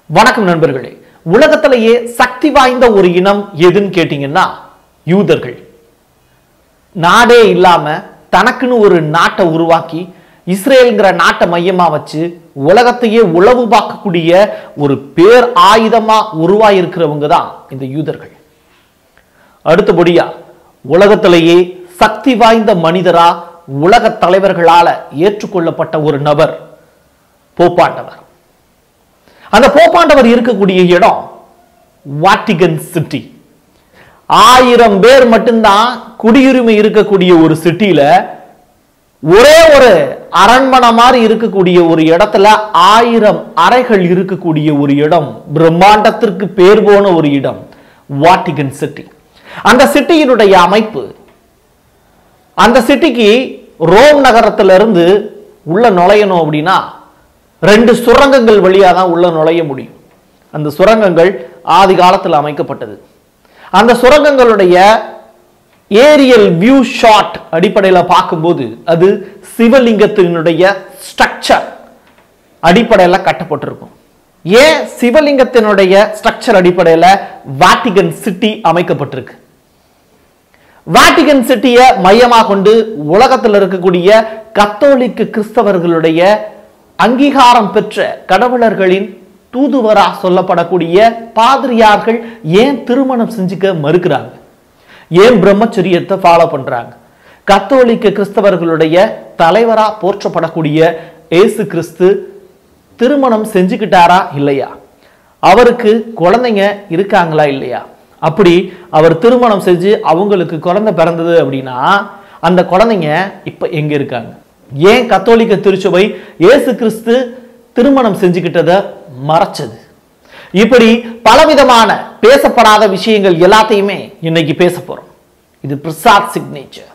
வணக்கம் நண்பர்களே உலகத்திலேயே சக்தி வாய்ந்த ஒரு இனம் எதுன்னு கேட்டீங்கன்னா யூதர்கள் நாடே இல்லாம தனக்குன்னு ஒரு நாட்டை உருவாக்கி இஸ்ரேல்ங்கிற நாட்டை மையமா வச்சு உலகத்தையே உளவு பார்க்கக்கூடிய ஒரு பேர் ஆயுதமா உருவாயிருக்கிறவங்க தான் இந்த யூதர்கள் அடுத்தபடியா உலகத்திலேயே சக்தி வாய்ந்த மனிதரா உலக தலைவர்களால ஏற்றுக்கொள்ளப்பட்ட ஒரு நபர் போப்பாண்டவர் அந்த போப்பாண்டவர் இருக்கக்கூடிய இடம் வாட்டிகன் சிட்டி ஆயிரம் பேர் மட்டும்தான் குடியுரிமை இருக்கக்கூடிய ஒரு சிட்டியில ஒரே ஒரு அரண்மனை மாதிரி இருக்கக்கூடிய ஒரு இடத்துல ஆயிரம் அறைகள் இருக்கக்கூடிய ஒரு இடம் பிரம்மாண்டத்திற்கு பேர் போன ஒரு இடம் வாட்டிகன் சிட்டி அந்த சிட்டியினுடைய அமைப்பு அந்த சிட்டிக்கு ரோம் நகரத்திலிருந்து உள்ள நுழையணும் அப்படின்னா ரெண்டு சுரங்கங்கள் வழியாக தான் உள்ள நுழைய முடியும் அந்த சுரங்கங்கள் ஆதி காலத்தில் அமைக்கப்பட்டது அந்த சுரங்கங்களுடைய ஏரியல் வியூ ஷாட் அடிப்படையில் பார்க்கும்போது அது சிவலிங்கத்தினுடைய ஸ்ட்ரக்சர் அடிப்படையில் கட்டப்பட்டிருக்கும் ஏன் சிவலிங்கத்தினுடைய ஸ்ட்ரக்சர் அடிப்படையில் வாட்டிகன் சிட்டி அமைக்கப்பட்டிருக்கு வாட்டிகன் சிட்டியை மையமாக கொண்டு உலகத்தில் இருக்கக்கூடிய கத்தோலிக்க கிறிஸ்தவர்களுடைய அங்கீகாரம் பெற்ற கடவுளர்களின் தூதுவரா சொல்லப்படக்கூடிய பாதிரியார்கள் ஏன் திருமணம் செஞ்சுக்க மறுக்கிறாங்க ஏன் பிரம்மச்சரியத்தை ஃபாலோ பண்றாங்க கத்தோலிக்க கிறிஸ்தவர்களுடைய தலைவரா போற்றப்படக்கூடிய இயேசு கிறிஸ்து திருமணம் செஞ்சுக்கிட்டாரா இல்லையா அவருக்கு குழந்தைங்க இருக்காங்களா இல்லையா அப்படி அவர் திருமணம் செஞ்சு அவங்களுக்கு குழந்தை பிறந்தது அப்படின்னா அந்த குழந்தைங்க இப்ப எங்க இருக்காங்க ஏன் கத்தோலிக்க திருச்சபை இயேசு கிறிஸ்து திருமணம் செஞ்சுக்கிட்டதை மறைச்சது இப்படி பலவிதமான பேசப்படாத விஷயங்கள் எல்லாத்தையுமே இன்னைக்கு பேச போறோம் இது பிரசாத் சிக்னேச்சர்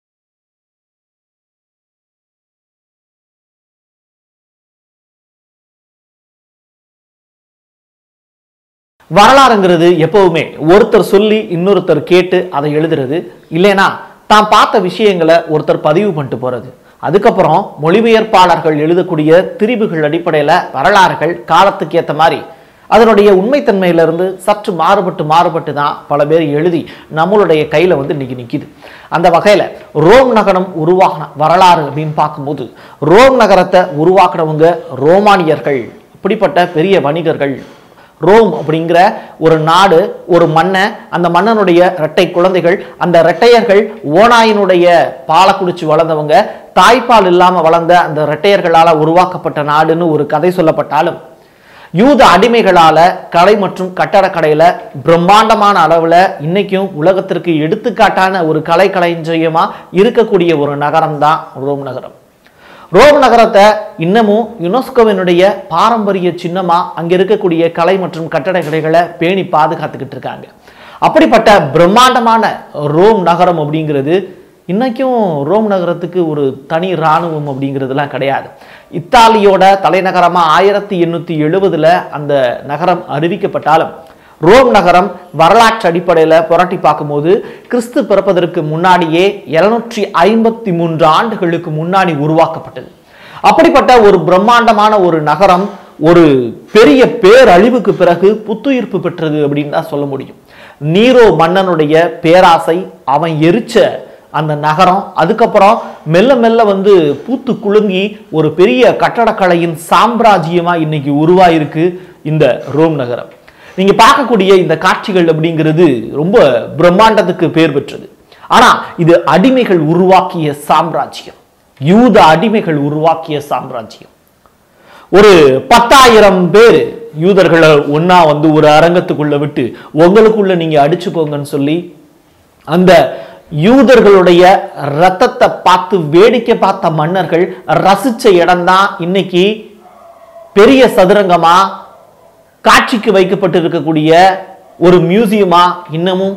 வரலாறுங்கிறது எப்பவுமே ஒருத்தர் சொல்லி இன்னொருத்தர் கேட்டு அதை எழுதுறது இல்லைனா தான் பார்த்த விஷயங்களை ஒருத்தர் பதிவு பண்ணிட்டு போறது அதுக்கப்புறம் மொழிபெயர்ப்பாளர்கள் எழுதக்கூடிய திரிவுகள் அடிப்படையில் வரலாறுகள் காலத்துக்கு ஏற்ற மாதிரி அதனுடைய உண்மைத்தன்மையிலிருந்து சற்று மாறுபட்டு மாறுபட்டு தான் பல பேர் எழுதி நம்மளுடைய கையில் வந்து இன்னைக்கு நிற்கிது அந்த வகையில் ரோம் நகரம் உருவாகின வரலாறு அப்படின்னு பார்க்கும்போது ரோம் நகரத்தை உருவாக்குனவங்க ரோமானியர்கள் அப்படிப்பட்ட பெரிய வணிகர்கள் ரோம் அப்படிங்கிற ஒரு நாடு ஒரு மண்ணை அந்த மன்னனுடைய இரட்டை குழந்தைகள் அந்த இரட்டையர்கள் ஓனாயினுடைய பாலை குடிச்சு வளர்ந்தவங்க தாய்ப்பால் இல்லாம வளர்ந்த அந்த இரட்டையர்களால உருவாக்கப்பட்ட நாடுன்னு ஒரு கதை சொல்லப்பட்டாலும் யூத அடிமைகளால கலை மற்றும் கட்டடக்கடையில பிரம்மாண்டமான அளவுல இன்னைக்கும் உலகத்திற்கு எடுத்துக்காட்டான ஒரு கலை களஞ்சியமா இருக்கக்கூடிய ஒரு நகரம் தான் ரோம் நகரம் ரோம் நகரத்தை இன்னமும் யுனெஸ்கோவினுடைய பாரம்பரிய சின்னமா அங்க இருக்கக்கூடிய கலை மற்றும் கட்டடக்கலைகளை பேணி பாதுகாத்துக்கிட்டு இருக்காங்க அப்படிப்பட்ட பிரம்மாண்டமான ரோம் நகரம் அப்படிங்கிறது இன்னைக்கும் ரோம் நகரத்துக்கு ஒரு தனி இராணுவம் அப்படிங்கிறதுலாம் கிடையாது இத்தாலியோட தலைநகரமாக ஆயிரத்தி எண்ணூற்றி எழுபதில் அந்த நகரம் அறிவிக்கப்பட்டாலும் ரோம் நகரம் வரலாற்று அடிப்படையில் புரட்டி பார்க்கும்போது கிறிஸ்து பிறப்பதற்கு முன்னாடியே எழுநூற்றி ஐம்பத்தி மூன்று ஆண்டுகளுக்கு முன்னாடி உருவாக்கப்பட்டது அப்படிப்பட்ட ஒரு பிரம்மாண்டமான ஒரு நகரம் ஒரு பெரிய பேரழிவுக்கு பிறகு புத்துயிர்ப்பு பெற்றது அப்படின்னு தான் சொல்ல முடியும் நீரோ மன்னனுடைய பேராசை அவன் எரிச்ச அந்த நகரம் அதுக்கப்புறம் மெல்ல மெல்ல வந்து பூத்து குலுங்கி ஒரு பெரிய கட்டடக்கலையின் சாம்ராஜ்யமா இன்னைக்கு உருவாயிருக்கு இந்த ரோம் நகரம் நீங்க பார்க்கக்கூடிய இந்த காட்சிகள் அப்படிங்கிறது ரொம்ப பிரம்மாண்டத்துக்கு பேர் பெற்றது ஆனா இது அடிமைகள் உருவாக்கிய சாம்ராஜ்யம் யூத அடிமைகள் உருவாக்கிய சாம்ராஜ்யம் ஒரு பத்தாயிரம் பேர் யூதர்களை ஒன்னா வந்து ஒரு அரங்கத்துக்குள்ள விட்டு உங்களுக்குள்ள நீங்க அடிச்சுக்கோங்கன்னு சொல்லி அந்த யூதர்களுடைய ரத்தத்தை பார்த்து வேடிக்கை பார்த்த மன்னர்கள் ரசிச்ச இடம்தான் இன்னைக்கு பெரிய சதுரங்கமா காட்சிக்கு வைக்கப்பட்டு இருக்கக்கூடிய ஒரு மியூசியமா இன்னமும்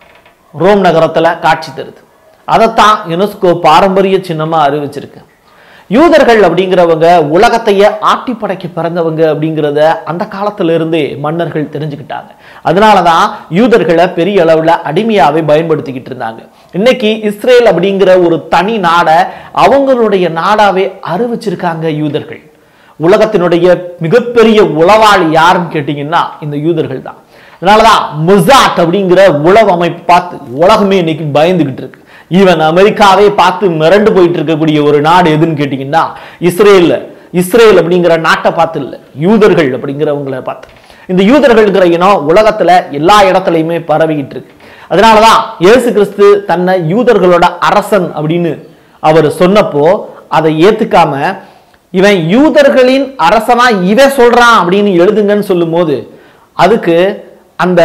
ரோம் நகரத்துல காட்சி தருது அதைத்தான் யுனெஸ்கோ பாரம்பரிய சின்னமா அறிவிச்சிருக்கு யூதர்கள் அப்படிங்கிறவங்க உலகத்தையே ஆட்டி படைக்க பிறந்தவங்க அப்படிங்கிறத அந்த காலத்துல இருந்தே மன்னர்கள் தெரிஞ்சுக்கிட்டாங்க அதனாலதான் யூதர்களை பெரிய அளவுல அடிமையாவே பயன்படுத்திக்கிட்டு இருந்தாங்க இன்னைக்கு இஸ்ரேல் அப்படிங்கிற ஒரு தனி நாடை அவங்களுடைய நாடாவே அறிவிச்சிருக்காங்க யூதர்கள் உலகத்தினுடைய மிகப்பெரிய உளவாளி யாருன்னு கேட்டீங்கன்னா இந்த யூதர்கள் தான் அதனாலதான் முசாட் அப்படிங்கிற உளவு அமைப்பு பார்த்து உலகமே இன்னைக்கு பயந்துகிட்டு இருக்கு ஈவன் அமெரிக்காவே பார்த்து மிரண்டு போயிட்டு இருக்கக்கூடிய ஒரு நாடு எதுன்னு கேட்டீங்கன்னா இஸ்ரேல் இஸ்ரேல் அப்படிங்கிற நாட்டை பார்த்து இல்ல யூதர்கள் அப்படிங்கிறவங்கள பார்த்து இந்த யூதர்கள்ங்கிற இனம் உலகத்துல எல்லா இடத்துலையுமே பரவிக்கிட்டு இருக்கு அதனாலதான் இயேசு கிறிஸ்து தன்னை யூதர்களோட அரசன் அப்படின்னு அவர் சொன்னப்போ அதை ஏத்துக்காம இவன் யூதர்களின் அரசனா இவன் சொல்றான் அப்படின்னு எழுதுங்கன்னு சொல்லும்போது அதுக்கு அந்த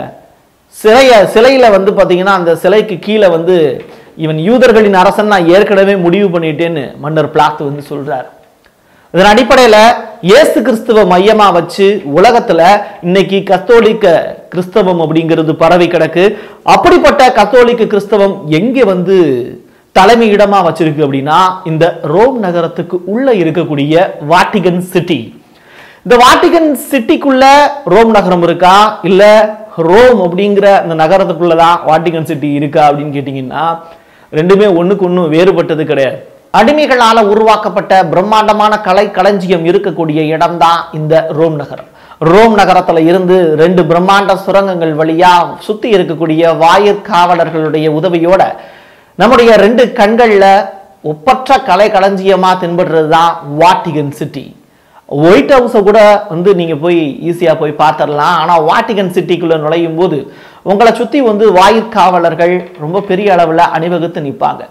சிலைய சிலையில வந்து பாத்தீங்கன்னா அந்த சிலைக்கு கீழே வந்து இவன் யூதர்களின் அரசன் நான் ஏற்கனவே முடிவு பண்ணிட்டேன்னு மன்னர் பிளாத் வந்து சொல்றார் இதன் அடிப்படையில இயேசு கிறிஸ்துவ மையமா வச்சு உலகத்துல இன்னைக்கு கத்தோலிக்க கிறிஸ்தவம் அப்படிங்கிறது பரவி கிடக்கு அப்படிப்பட்ட கத்தோலிக்க கிறிஸ்தவம் எங்க வந்து தலைமையிடமா வச்சிருக்கு அப்படின்னா இந்த ரோம் நகரத்துக்கு உள்ள இருக்கக்கூடிய வாட்டிகன் சிட்டி இந்த வாட்டிகன் சிட்டிக்குள்ள ரோம் நகரம் இருக்கா இல்ல ரோம் அப்படிங்கிற இந்த நகரத்துக்குள்ளதான் வாட்டிகன் சிட்டி இருக்கா அப்படின்னு கேட்டீங்கன்னா ரெண்டுமே ஒண்ணுக்கு ஒண்ணு வேறுபட்டது கிடையாது அடிமைகளால உருவாக்கப்பட்ட பிரம்மாண்டமான கலை களஞ்சியம் இருக்கக்கூடிய இடம்தான் இந்த ரோம் நகரம் ரோம் நகரத்துல இருந்து ரெண்டு பிரம்மாண்ட சுரங்கங்கள் வழியா சுத்தி இருக்கக்கூடிய வாயிற்காவலர்களுடைய உதவியோட நம்முடைய ரெண்டு கண்கள்ல ஒப்பற்ற கலை களஞ்சியமா தென்படுறது தான் வாட்டிகன் சிட்டி ஒயிட் ஹவுஸை கூட வந்து நீங்க போய் ஈஸியா போய் பார்த்துடலாம் ஆனா வாட்டிகன் சிட்டிக்குள்ள நுழையும் போது உங்களை சுத்தி வந்து வாயிற்காவலர்கள் ரொம்ப பெரிய அளவுல அணிவகுத்து நிற்பாங்க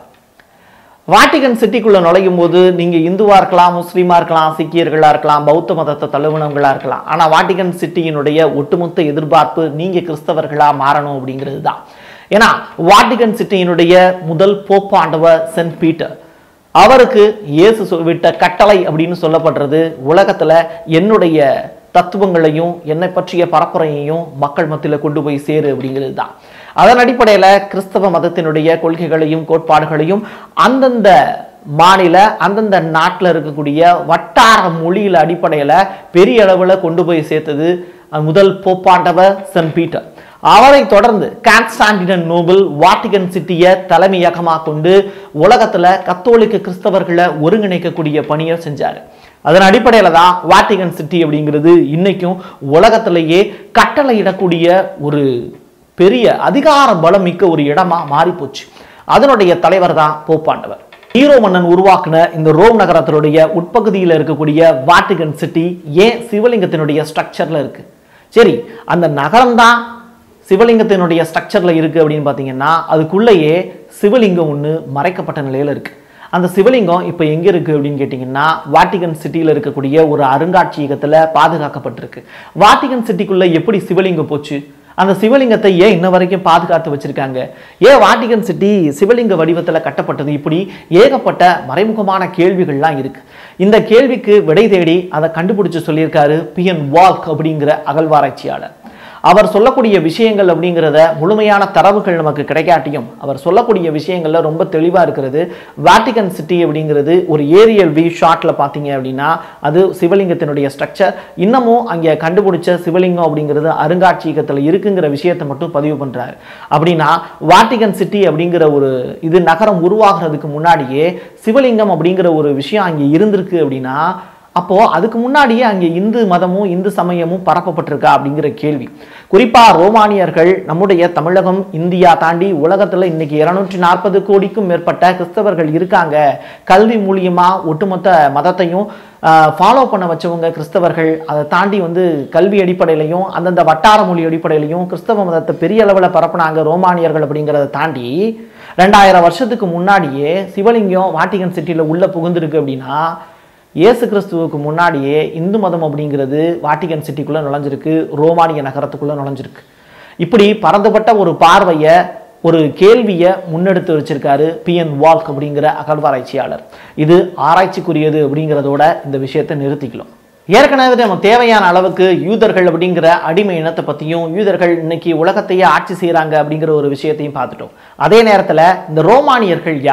வாட்டிகன் சிட்டிக்குள்ள நுழையும் போது நீங்க இந்துவா இருக்கலாம் முஸ்லீமா இருக்கலாம் சீக்கியர்களா இருக்கலாம் பௌத்த மதத்தை தழுவினவங்களா இருக்கலாம் ஆனா வாட்டிகன் சிட்டியினுடைய ஒட்டுமொத்த எதிர்பார்ப்பு நீங்க கிறிஸ்தவர்களா மாறணும் அப்படிங்கிறது தான் ஏன்னா வாட்டிகன் சிட்டியினுடைய முதல் போப்பாண்டவர் சென்ட் பீட்டர் அவருக்கு இயேசு சொ- விட்ட கட்டளை அப்படின்னு சொல்லப்படுறது உலகத்துல என்னுடைய தத்துவங்களையும் என்னை பற்றிய பரப்புரையையும் மக்கள் மத்தியில கொண்டு போய் சேரு அப்படிங்கிறது தான் அதன் அடிப்படையில கிறிஸ்தவ மதத்தினுடைய கொள்கைகளையும் கோட்பாடுகளையும் அந்தந்த மாநில அந்தந்த நாட்டில் இருக்கக்கூடிய வட்டார மொழியில அடிப்படையில பெரிய அளவுல கொண்டு போய் சேர்த்தது அஹ், முதல் போப்பாண்டவர் சென்ட் பீட்டர் அவரை தொடர்ந்து கான்ஸ்டாண்டினன் நோபல் வாட்டிகன் சிட்டியை தலைமையகமாக கொண்டு உலகத்துல கத்தோலிக்க கிறிஸ்தவர்களை ஒருங்கிணைக்கக்கூடிய பணியை செஞ்சாரு அதன் அடிப்படையில தான் வாட்டிகன் சிட்டி அப்படிங்கிறது இன்னைக்கும் உலகத்திலேயே கட்டளையிடக்கூடிய ஒரு பெரிய அதிகார பலம் மிக்க ஒரு இடமா மாறி போச்சு அதனுடைய தலைவர் தான் போப்பாண்டவர் ஹீரோ மன்னன் உருவாக்குன இந்த ரோம் நகரத்தினுடைய உட்பகுதியில் இருக்கக்கூடிய வாட்டிகன் சிட்டி ஏன் சிவலிங்கத்தினுடைய ஸ்ட்ரக்சர்ல இருக்கு சரி அந்த நகரம் தான் சிவலிங்கத்தினுடைய ஸ்ட்ரக்சர்ல இருக்கு அப்படின்னு பார்த்தீங்கன்னா அதுக்குள்ளேயே சிவலிங்கம் ஒன்று மறைக்கப்பட்ட நிலையில இருக்கு அந்த சிவலிங்கம் இப்போ எங்க இருக்கு அப்படின்னு கேட்டிங்கன்னா வாட்டிகன் சிட்டியில் இருக்கக்கூடிய ஒரு அருங்காட்சியகத்துல பாதுகாக்கப்பட்டிருக்கு வாட்டிகன் சிட்டிக்குள்ள எப்படி சிவலிங்கம் போச்சு அந்த சிவலிங்கத்தை ஏன் இன்ன வரைக்கும் பாதுகாத்து வச்சிருக்காங்க ஏன் வாட்டிகன் சிட்டி சிவலிங்க வடிவத்துல கட்டப்பட்டது இப்படி ஏகப்பட்ட மறைமுகமான கேள்விகள்லாம் இருக்கு இந்த கேள்விக்கு விடை தேடி அதை கண்டுபிடிச்சு சொல்லியிருக்காரு பிஎன் வால்க் அப்படிங்கிற அகழ்வாராய்ச்சியாளர் அவர் சொல்லக்கூடிய விஷயங்கள் அப்படிங்கிறத முழுமையான தரவுகள் நமக்கு கிடைக்காட்டியும் அவர் சொல்லக்கூடிய விஷயங்கள்ல ரொம்ப தெளிவா இருக்கிறது வாட்டிகன் சிட்டி அப்படிங்கிறது ஒரு ஏரியல் வி ஷாட்ல பார்த்தீங்க அப்படின்னா அது சிவலிங்கத்தினுடைய ஸ்ட்ரக்சர் இன்னமும் அங்கே கண்டுபிடிச்ச சிவலிங்கம் அப்படிங்கிறது அருங்காட்சியகத்தில் இருக்குங்கிற விஷயத்தை மட்டும் பதிவு பண்றாரு அப்படின்னா வாட்டிகன் சிட்டி அப்படிங்கிற ஒரு இது நகரம் உருவாகிறதுக்கு முன்னாடியே சிவலிங்கம் அப்படிங்கிற ஒரு விஷயம் அங்கே இருந்திருக்கு அப்படின்னா அப்போ அதுக்கு முன்னாடியே அங்கே இந்து மதமும் இந்து சமயமும் பரப்பப்பட்டிருக்கா அப்படிங்கிற கேள்வி குறிப்பா ரோமானியர்கள் நம்முடைய தமிழகம் இந்தியா தாண்டி உலகத்துல இன்னைக்கு இருநூற்றி நாற்பது கோடிக்கும் மேற்பட்ட கிறிஸ்தவர்கள் இருக்காங்க கல்வி மூலியமா ஒட்டுமொத்த மதத்தையும் ஃபாலோ பண்ண வச்சவங்க கிறிஸ்தவர்கள் அதை தாண்டி வந்து கல்வி அடிப்படையிலையும் அந்தந்த வட்டார மொழி அடிப்படையிலையும் கிறிஸ்தவ மதத்தை பெரிய அளவில் பரப்புனாங்க ரோமானியர்கள் அப்படிங்கிறத தாண்டி ரெண்டாயிரம் வருஷத்துக்கு முன்னாடியே சிவலிங்கம் வாட்டிகன் சிட்டியில் உள்ள புகுந்திருக்கு அப்படின்னா இயேசு கிறிஸ்துவுக்கு முன்னாடியே இந்து மதம் அப்படிங்கிறது வாட்டிகன் சிட்டிக்குள்ள நுழைஞ்சிருக்கு ரோமானிய நகரத்துக்குள்ள நுழைஞ்சிருக்கு இப்படி பரந்துபட்ட ஒரு பார்வையை ஒரு கேள்வியை முன்னெடுத்து வச்சிருக்காரு பிஎன் வால்க் அப்படிங்கிற அகழ்வாராய்ச்சியாளர் இது ஆராய்ச்சிக்குரியது அப்படிங்கிறதோட இந்த விஷயத்தை நிறுத்திக்கலாம் ஏற்கனவே நமக்கு தேவையான அளவுக்கு யூதர்கள் அப்படிங்கிற அடிமை இனத்தை பற்றியும் யூதர்கள் இன்னைக்கு உலகத்தையே ஆட்சி செய்கிறாங்க அப்படிங்கிற ஒரு விஷயத்தையும் பார்த்துட்டோம் அதே நேரத்தில் இந்த ரோமானியர்கள் யார்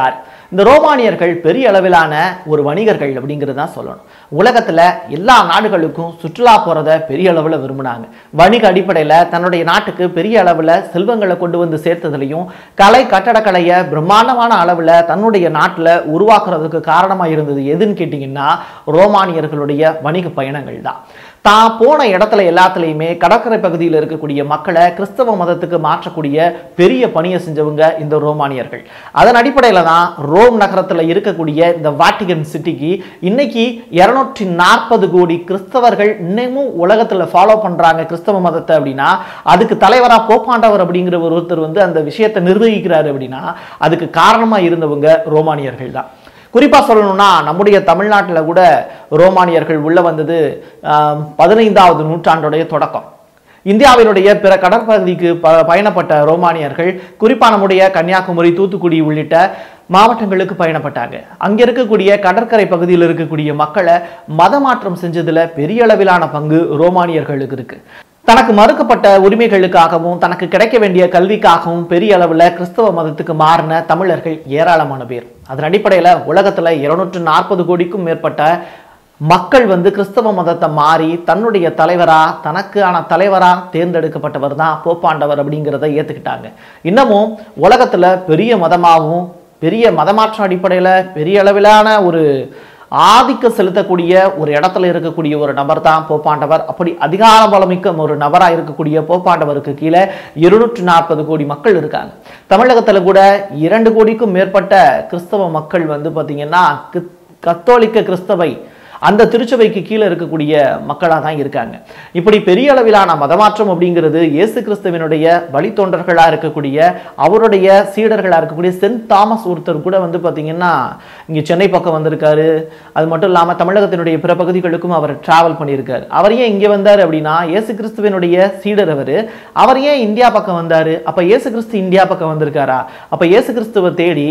இந்த ரோமானியர்கள் பெரிய அளவிலான ஒரு வணிகர்கள் அப்படிங்கிறது தான் சொல்லணும் உலகத்துல எல்லா நாடுகளுக்கும் சுற்றுலா போறத பெரிய அளவுல விரும்பினாங்க வணிக அடிப்படையில தன்னுடைய நாட்டுக்கு பெரிய அளவுல செல்வங்களை கொண்டு வந்து சேர்த்ததுலையும் கலை கட்டடக்கலையை பிரம்மாண்டமான அளவுல தன்னுடைய நாட்டுல உருவாக்குறதுக்கு காரணமா இருந்தது எதுன்னு கேட்டிங்கன்னா ரோமானியர்களுடைய வணிக பயணங்கள் தான் தான் போன இடத்துல எல்லாத்துலேயுமே கடற்கரை பகுதியில் இருக்கக்கூடிய மக்களை கிறிஸ்தவ மதத்துக்கு மாற்றக்கூடிய பெரிய பணியை செஞ்சவங்க இந்த ரோமானியர்கள் அதன் அடிப்படையில் தான் ரோம் நகரத்தில் இருக்கக்கூடிய இந்த வாட்டிகன் சிட்டிக்கு இன்னைக்கு இருநூற்றி நாற்பது கோடி கிறிஸ்தவர்கள் இன்னமும் உலகத்தில் ஃபாலோ பண்ணுறாங்க கிறிஸ்தவ மதத்தை அப்படின்னா அதுக்கு தலைவராக போப்பாண்டவர் அப்படிங்கிற ஒருத்தர் வந்து அந்த விஷயத்தை நிர்வகிக்கிறாரு அப்படின்னா அதுக்கு காரணமாக இருந்தவங்க ரோமானியர்கள் தான் குறிப்பாக சொல்லணும்னா நம்முடைய தமிழ்நாட்டில் கூட ரோமானியர்கள் உள்ள வந்தது ஆம், பதினைந்தாவது நூற்றாண்டுடைய தொடக்கம் இந்தியாவினுடைய பிற கடற்பகுதிக்கு ப பயணப்பட்ட ரோமானியர்கள் குறிப்பாக நம்முடைய கன்னியாகுமரி தூத்துக்குடி உள்ளிட்ட மாவட்டங்களுக்கு பயணப்பட்டாங்க அங்க இருக்கக்கூடிய கடற்கரை பகுதியில் இருக்கக்கூடிய மக்களை மதமாற்றம் செஞ்சதுல பெரிய அளவிலான பங்கு ரோமானியர்களுக்கு இருக்கு தனக்கு மறுக்கப்பட்ட உரிமைகளுக்காகவும் தனக்கு கிடைக்க வேண்டிய கல்விக்காகவும் பெரிய அளவில் கிறிஸ்தவ மதத்துக்கு மாறின தமிழர்கள் ஏராளமான பேர் அதன் அடிப்படையில் உலகத்தில் இருநூற்று நாற்பது கோடிக்கும் மேற்பட்ட மக்கள் வந்து கிறிஸ்தவ மதத்தை மாறி தன்னுடைய தலைவரா தனக்கான தலைவரா தேர்ந்தெடுக்கப்பட்டவர் தான் போப்பாண்டவர் அப்படிங்கிறத ஏத்துக்கிட்டாங்க இன்னமும் உலகத்துல பெரிய மதமாகவும் பெரிய மதமாற்றம் அடிப்படையில் பெரிய அளவிலான ஒரு ஆதிக்கம் செலுத்தக்கூடிய ஒரு இடத்துல இருக்கக்கூடிய ஒரு நபர் தான் போப்பாண்டவர் அப்படி அதிகார பலமிக்க ஒரு நபராக இருக்கக்கூடிய போப்பாண்டவருக்கு கீழே இருநூற்று நாற்பது கோடி மக்கள் இருக்காங்க தமிழகத்தில் கூட இரண்டு கோடிக்கும் மேற்பட்ட கிறிஸ்தவ மக்கள் வந்து பார்த்தீங்கன்னா கித்- கத்தோலிக்க கிறிஸ்தவை அந்த திருச்சபைக்கு கீழே இருக்கக்கூடிய மக்களாக தான் இருக்காங்க இப்படி பெரிய அளவிலான மதமாற்றம் அப்படிங்கிறது இயேசு கிறிஸ்துவினுடைய வழித்தோன்றர்களாக இருக்கக்கூடிய அவருடைய சீடர்களாக இருக்கக்கூடிய சென்ட் தாமஸ் ஒருத்தர் கூட வந்து பார்த்தீங்கன்னா இங்கே சென்னை பக்கம் வந்திருக்காரு அது மட்டும் இல்லாமல் தமிழகத்தினுடைய பிற பகுதிகளுக்கும் அவர் டிராவல் பண்ணியிருக்காரு அவர் ஏன் இங்கே வந்தார் அப்படின்னா இயேசு கிறிஸ்துவினுடைய சீடர் அவர் அவர் ஏன் இந்தியா பக்கம் வந்தார் அப்போ இயேசு கிறிஸ்து இந்தியா பக்கம் வந்திருக்காரா அப்போ இயேசு கிறிஸ்துவை தேடி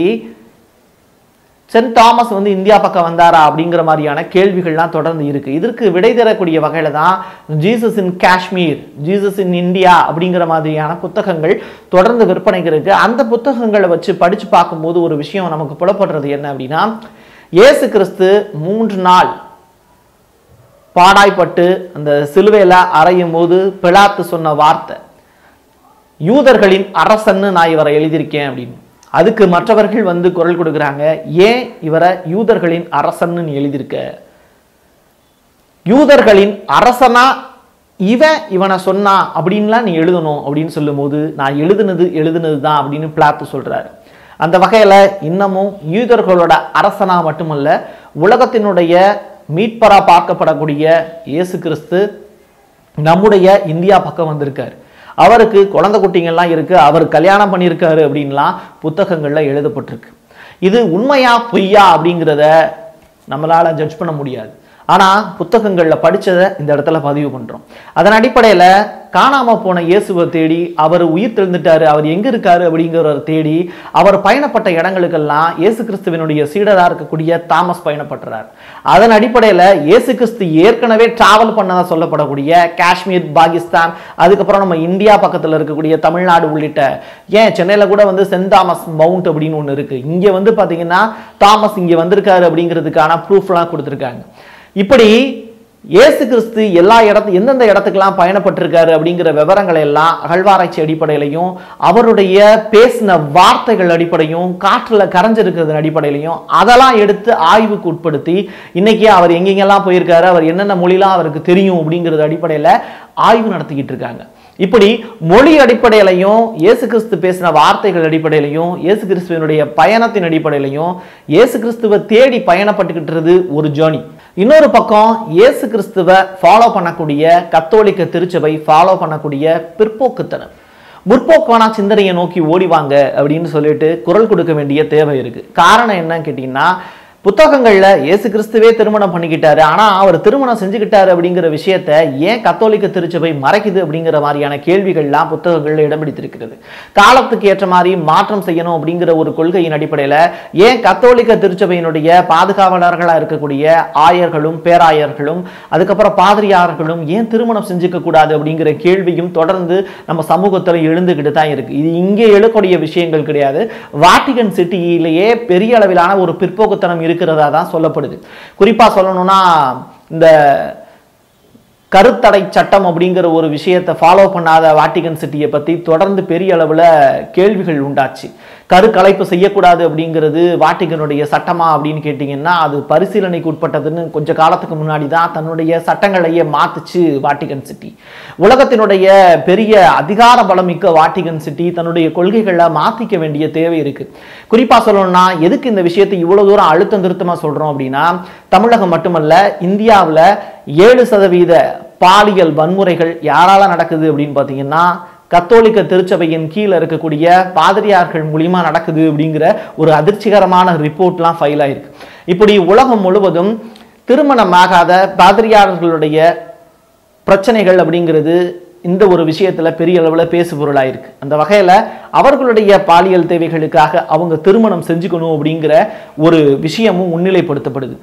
சென்ட் தாமஸ் வந்து இந்தியா பக்கம் வந்தாரா அப்படிங்கிற மாதிரியான கேள்விகள்லாம் தொடர்ந்து இருக்கு இதற்கு விடை தரக்கூடிய வகையில தான் Jesus in Kashmir Jesus in India அப்படிங்கிற மாதிரியான புத்தகங்கள் தொடர்ந்து விற்பனைக்கு இருக்கு அந்த புத்தகங்களை வச்சு படிச்சு பார்க்கும்போது ஒரு விஷயம் நமக்கு புலப்படுறது என்ன அப்படின்னா இயேசு கிறிஸ்து மூன்று நாள் பாடாய்ப்பட்டு அந்த சிலுவையில அறையும் போது பிலாத்து சொன்ன வார்த்தை யூதர்களின் அரசன்னு நான் இவரை எழுதியிருக்கேன் அப்படின்னு அதுக்கு மற்றவர்கள் வந்து குரல் கொடுக்குறாங்க ஏன் இவரை யூதர்களின் அரசன்னு நீ எழுதியிருக்க யூதர்களின் அரசனா இவன் இவனை சொன்னா அப்படின்லாம் நீ எழுதணும் அப்படின்னு சொல்லும்போது நான் எழுதுனது எழுதுனது தான் அப்படின்னு பிளாத்து சொல்றாரு அந்த வகையில இன்னமும் யூதர்களோட அரசனா மட்டுமல்ல உலகத்தினுடைய மீட்பரா பார்க்கப்படக்கூடிய இயேசு கிறிஸ்து நம்முடைய இந்தியா பக்கம் வந்திருக்காரு அவருக்கு குழந்தை குட்டிங்கள்லாம் இருக்கு அவர் கல்யாணம் பண்ணியிருக்காரு அப்படின்லாம் புத்தகங்கள்ல எழுதப்பட்டிருக்கு இது உண்மையா பொய்யா அப்படிங்கிறத நம்மளால ஜட்ஜ் பண்ண முடியாது ஆனா புத்தகங்கள்ல படிச்சதை இந்த இடத்துல பதிவு பண்றோம் அதன் அடிப்படையில காணாம போன இயேசுவை தேடி அவர் உயிர் தெழுந்துட்டாரு அவர் எங்க இருக்காரு அப்படிங்கிறவரை தேடி அவர் பயணப்பட்ட இடங்களுக்கெல்லாம் இயேசு கிறிஸ்துவினுடைய சீடரா இருக்கக்கூடிய தாமஸ் பயணப்பட்டுறார் அதன் அடிப்படையில இயேசு கிறிஸ்து ஏற்கனவே டிராவல் பண்ணதா சொல்லப்படக்கூடிய காஷ்மீர் பாகிஸ்தான் அதுக்கப்புறம் நம்ம இந்தியா பக்கத்துல இருக்கக்கூடிய தமிழ்நாடு உள்ளிட்ட ஏன் சென்னையில கூட வந்து சென்ட் தாமஸ் மவுண்ட் அப்படின்னு ஒன்று இருக்கு இங்க வந்து பாத்தீங்கன்னா தாமஸ் இங்க வந்திருக்காரு அப்படிங்கிறதுக்கான ப்ரூஃப்லாம் கொடுத்துருக்காங்க இப்படி இயேசு கிறிஸ்து எல்லா இடத்து எந்தெந்த இடத்துக்கெல்லாம் பயணப்பட்டிருக்காரு அப்படிங்கிற விவரங்களை எல்லாம் அகழ்வாராய்ச்சி அடிப்படையிலையும் அவருடைய பேசின வார்த்தைகள் அடிப்படையும் காற்றுல கரைஞ்சிருக்கிறது அடிப்படையிலையும் அதெல்லாம் எடுத்து ஆய்வுக்கு உட்படுத்தி இன்னைக்கு அவர் எங்கெங்கெல்லாம் போயிருக்காரு அவர் என்னென்ன மொழிலாம் அவருக்கு தெரியும் அப்படிங்கிறது அடிப்படையில் ஆய்வு நடத்திக்கிட்டு இருக்காங்க இப்படி மொழி அடிப்படையிலையும் இயேசு கிறிஸ்து பேசின வார்த்தைகள் அடிப்படையிலையும் இயேசு கிறிஸ்துவனுடைய பயணத்தின் அடிப்படையிலையும் இயேசு கிறிஸ்துவை தேடி பயணப்பட்டுக்கிட்டு ஒரு ஜேர்னி இன்னொரு பக்கம் இயேசு கிறிஸ்துவை ஃபாலோ பண்ணக்கூடிய கத்தோலிக்க திருச்சபை ஃபாலோ பண்ணக்கூடிய பிற்போக்குத்தனம் முற்போக்கான சிந்தனையை நோக்கி ஓடிவாங்க அப்படின்னு சொல்லிட்டு குரல் கொடுக்க வேண்டிய தேவை இருக்கு காரணம் என்னன்னு கேட்டிங்கன்னா புத்தகங்கள்ல இயேசு கிறிஸ்துவே திருமணம் பண்ணிக்கிட்டாரு ஆனா அவர் திருமணம் செஞ்சுக்கிட்டாரு அப்படிங்கிற விஷயத்த ஏன் கத்தோலிக்க திருச்சபை மறைக்குது அப்படிங்கிற மாதிரியான கேள்விகள்லாம் புத்தகங்கள்ல இடம் பிடித்திருக்கிறது காலத்துக்கு ஏற்ற மாதிரி மாற்றம் செய்யணும் அப்படிங்கிற ஒரு கொள்கையின் அடிப்படையில ஏன் கத்தோலிக்க திருச்சபையினுடைய பாதுகாவலர்களா இருக்கக்கூடிய ஆயர்களும் பேராயர்களும் அதுக்கப்புறம் பாதிரியார்களும் ஏன் திருமணம் செஞ்சுக்க கூடாது அப்படிங்கிற கேள்வியும் தொடர்ந்து நம்ம சமூகத்துல எழுந்துகிட்டு தான் இருக்கு இது இங்கே எழக்கூடிய விஷயங்கள் கிடையாது வாட்டிகன் சிட்டியிலேயே பெரிய அளவிலான ஒரு பிற்போக்குத்தனம் இருக்கிறதா தான் சொல்லப்படுது குறிப்பா சொல்லணும்னா இந்த கருத்தடை சட்டம் அப்படிங்கிற ஒரு விஷயத்தை ஃபாலோ பண்ணாத வாட்டிகன் சிட்டியை பற்றி தொடர்ந்து பெரிய அளவில் கேள்விகள் உண்டாச்சு கருக்கலைப்பு செய்யக்கூடாது அப்படிங்கிறது வாட்டிகனுடைய சட்டமா அப்படின்னு கேட்டிங்கன்னா அது பரிசீலனைக்கு உட்பட்டதுன்னு கொஞ்ச காலத்துக்கு முன்னாடி தான் தன்னுடைய சட்டங்களையே மாத்துச்சு வாட்டிகன் சிட்டி உலகத்தினுடைய பெரிய அதிகார பலமிக்க வாட்டிகன் சிட்டி தன்னுடைய கொள்கைகளை மாற்றிக்க வேண்டிய தேவை இருக்கு குறிப்பாக சொல்லணும்னா எதுக்கு இந்த விஷயத்தை இவ்வளோ தூரம் அழுத்தம் திருத்தமாக சொல்கிறோம் அப்படின்னா தமிழகம் மட்டுமல்ல இந்தியாவில் ஏழு சதவீத பாலியல் வன்முறைகள் யாரால நடக்குது அப்படின்னு பார்த்தீங்கன்னா கத்தோலிக்க திருச்சபையின் கீழே இருக்கக்கூடிய பாதிரியார்கள் மூலியமா நடக்குது அப்படிங்கிற ஒரு அதிர்ச்சிகரமான ரிப்போர்ட்லாம் ஃபைல் ஆயிருக்கு இப்படி உலகம் முழுவதும் திருமணமாகாத பாதிரியார்களுடைய பிரச்சனைகள் அப்படிங்கிறது இந்த ஒரு விஷயத்துல பெரிய அளவில் பேசு பொருளாயிருக்கு அந்த வகையில அவர்களுடைய பாலியல் தேவைகளுக்காக அவங்க திருமணம் செஞ்சுக்கணும் அப்படிங்கிற ஒரு விஷயமும் முன்னிலைப்படுத்தப்படுது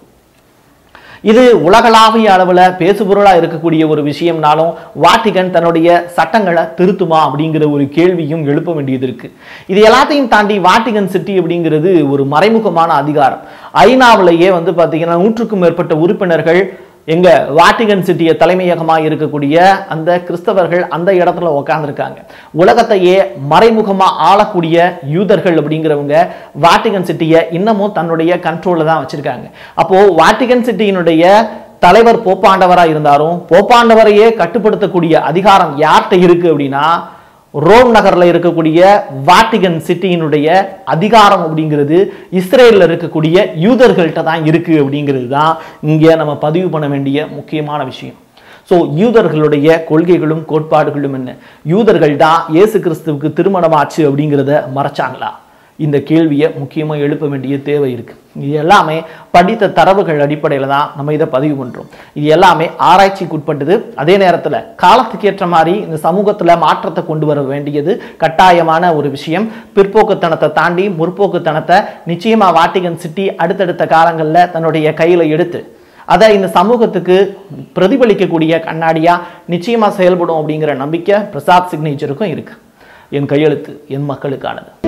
இது உலகளாவிய அளவில் பேசுபொருளாக இருக்கக்கூடிய ஒரு விஷயம்னாலும் வாட்டிகன் தன்னுடைய சட்டங்களை திருத்துமா அப்படிங்கிற ஒரு கேள்வியும் எழுப்ப வேண்டியது இருக்கு இது எல்லாத்தையும் தாண்டி வாட்டிகன் சிட்டி அப்படிங்கிறது ஒரு மறைமுகமான அதிகாரம் ஐநாவிலேயே வந்து பார்த்தீங்கன்னா நூற்றுக்கும் மேற்பட்ட உறுப்பினர்கள் எங்க வாட்டிகன் சிட்டிய தலைமையகமாக இருக்கக்கூடிய அந்த கிறிஸ்தவர்கள் அந்த இடத்துல உக்காந்துருக்காங்க உலகத்தையே மறைமுகமா ஆளக்கூடிய யூதர்கள் அப்படிங்கிறவங்க வாட்டிகன் சிட்டியை இன்னமும் தன்னுடைய கண்ட்ரோல்ல தான் வச்சிருக்காங்க அப்போ வாட்டிகன் சிட்டியினுடைய தலைவர் போப்பாண்டவரா இருந்தாலும் போப்பாண்டவரையே கட்டுப்படுத்தக்கூடிய அதிகாரம் யார்கிட்ட இருக்கு அப்படின்னா ரோம் நகர்ல இருக்கக்கூடிய வாட்டிகன் சிட்டியினுடைய அதிகாரம் அப்படிங்கிறது இஸ்ரேல்ல இருக்கக்கூடிய யூதர்கள்ட்ட தான் இருக்கு அப்படிங்கிறது தான் இங்க நம்ம பதிவு பண்ண வேண்டிய முக்கியமான விஷயம் ஸோ யூதர்களுடைய கொள்கைகளும் கோட்பாடுகளும் என்ன யூதர்கள் தான் இயேசு கிறிஸ்துவுக்கு திருமணமாச்சு அப்படிங்கிறத மறைச்சாங்களா இந்த கேள்வியை முக்கியமாக எழுப்ப வேண்டிய தேவை இருக்கு இது எல்லாமே படித்த தரவுகள் அடிப்படையில் தான் நம்ம இதை பதிவு பண்ணுறோம் இது எல்லாமே ஆராய்ச்சிக்கு உட்பட்டது அதே நேரத்தில் காலத்துக்கு ஏற்ற மாதிரி இந்த சமூகத்தில் மாற்றத்தை கொண்டு வர வேண்டியது கட்டாயமான ஒரு விஷயம் பிற்போக்குத்தனத்தை தாண்டி முற்போக்குத்தனத்தை நிச்சயமாக வாட்டிகன் சிட்டி அடுத்தடுத்த காலங்களில் தன்னுடைய கையில் எடுத்து அதை இந்த சமூகத்துக்கு பிரதிபலிக்கக்கூடிய கண்ணாடியா நிச்சயமா செயல்படும் அப்படிங்கிற நம்பிக்கை பிரசாத் சிக்னேச்சருக்கும் இருக்கு என் கையெழுத்து என் மக்களுக்கானது